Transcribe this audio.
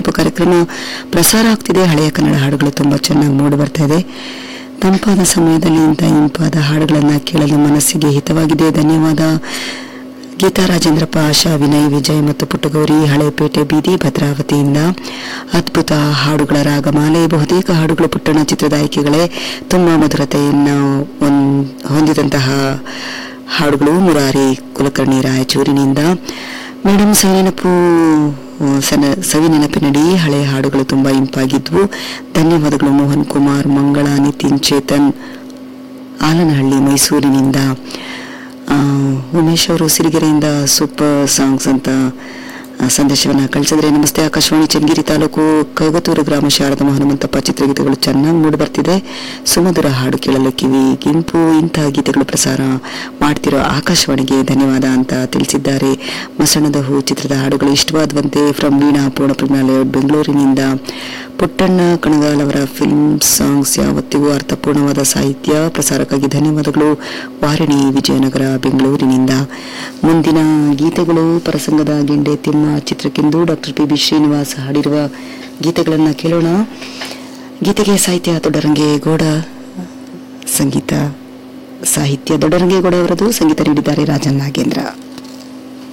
ನೆನಪು ಕಾರ್ಯಕ್ರಮ ಪ್ರಸಾರ ಆಗ್ತಿದೆ ಹಳೆಯ ಕನ್ನಡ ಹಾಡುಗಳು ತುಂಬ ಚೆನ್ನಾಗಿ ಮೂಡಿ ಬರ್ತಾ ಇದೆ ತಂಪಾದ ಸಮಯದಲ್ಲಿ ಇಂಥ ಇಂಪಾದ ಹಾಡುಗಳನ್ನು ಕೇಳಲು ಮನಸ್ಸಿಗೆ ಹಿತವಾಗಿದೆ ಧನ್ಯವಾದ ಗೀತಾ ರಾಜೇಂದ್ರಪ್ಪ ಆಶಾ ವಿನಯ್ ವಿಜಯ್ ಮತ್ತು ಪುಟ್ಟಗೌರಿ ಹಳೇಪೇಟೆ ಬೀದಿ ಭದ್ರಾವತಿಯಿಂದ ಅದ್ಭುತ ಹಾಡುಗಳ ರಾಗಮಾಲೆ ಬಹುತೇಕ ಹಾಡುಗಳು ಪುಟ್ಟಣ ಚಿತ್ರದ ಆಯ್ಕೆಗಳೇ ತುಂಬ ಮಧುರತೆಯನ್ನು ಹೊಂದ್- ಹೊಂದಿದಂತಹ ಹಾಡುಗಳು ಮುರಾರಿ ಕುಲಕರ್ಣಿ ರಾಯಚೂರಿನಿಂದ ಮೇಡಮ್ ಸವಿನೆನಪು ಸನ ಸವಿ ನೆನಪಿನಡಿ ಹಳೆಯ ಹಾಡುಗಳು ತುಂಬ ಇಂಪಾಗಿದ್ವು ಧನ್ಯವಾದಗಳು ಮೋಹನ್ ಕುಮಾರ್ ಮಂಗಳ ನಿತಿನ್ ಚೇತನ್ ಆಲನಹಳ್ಳಿ ಮೈಸೂರಿನಿಂದ ಆ, ಉಮೇಶ್ ಅವರು ಸಿರಿಗೆರೆಯಿಂದ ಸೂಪರ್ ಸಾಂಗ್ಸ್ ಅಂತ ಆ, ಸಂದೇಶವನ್ನ ಕಳಿಸಿದ್ರೆ ನಮಸ್ತೆ ಆಕಾಶವಾಣಿ ಚನ್ನಗಿರಿ ತಾಲೂಕು ಕಗತೂರು ಗ್ರಾಮ ಶಾರದಾ ಹನುಮಂತಪ್ಪ ಚಿತ್ರಗೀತೆಗಳು ಚೆನ್ನಾಗಿ ಮೂಡಿ ಬರ್ತಿದೆ ಸುಮಧುರ ಹಾಡು ಕೇಳಲು ಕಿವಿ ಗಿಂಪು ಇಂತಹ ಗೀತೆಗಳು ಪ್ರಸಾರ ಮಾಡ್ತಿರೋ ಆಕಾಶವಾಣಿಗೆ ಧನ್ಯವಾದ ಅಂತ ತಿಳಿಸಿದ್ದಾರೆ ಮಸಣದ ಹೂ ಚಿತ್ರದ ಹಾಡುಗಳು ಇಷ್ಟವಾದವಂತೆ ಫ್ರಮ್ ವೀಣಾ ಪೂರ್ಣಪ್ರಜ್ಞಾ ಲೇಔಟ್ ಬೆಂಗಳೂರಿನಿಂದ ಪುಟ್ಟಣ್ಣ ಕಣಗಾಲ್ ಅವರ ಫಿಲ್ಮ್ ಸಾಂಗ್ಸ್ ಯಾವತ್ತಿಗೂ ಅರ್ಥಪೂರ್ಣವಾದ ಸಾಹಿತ್ಯ ಪ್ರಸಾರಕ್ಕಾಗಿ ಧನ್ಯವಾದಗಳು ವಾರಣಿ ವಿಜಯನಗರ ಬೆಂಗಳೂರಿನಿಂದ ಮುಂದಿನ ಗೀತೆಗಳು ಪ್ರಸಂಗದ ಗೆಂಡೆ ತಿಮ್ಮ ಚಿತ್ರಕ್ಕೆಂದು ಡಾಕ್ಟರ್ ಪಿ ಬಿ ಶ್ರೀನಿವಾಸ್ ಹಾಡಿರುವ ಗೀತೆಗಳನ್ನು ಕೇಳೋಣ ಗೀತೆಗೆ ಸಾಹಿತ್ಯ ದೊಡ್ಡರಂಗೇಗೌಡ ಸಂಗೀತ ಸಾಹಿತ್ಯ ದೊಡ್ಡರಂಗೇಗೌಡ ಅವರದು ಸಂಗೀತ ನೀಡಿದ್ದಾರೆ ರಾಜನ್ ನಾಗೇಂದ್ರ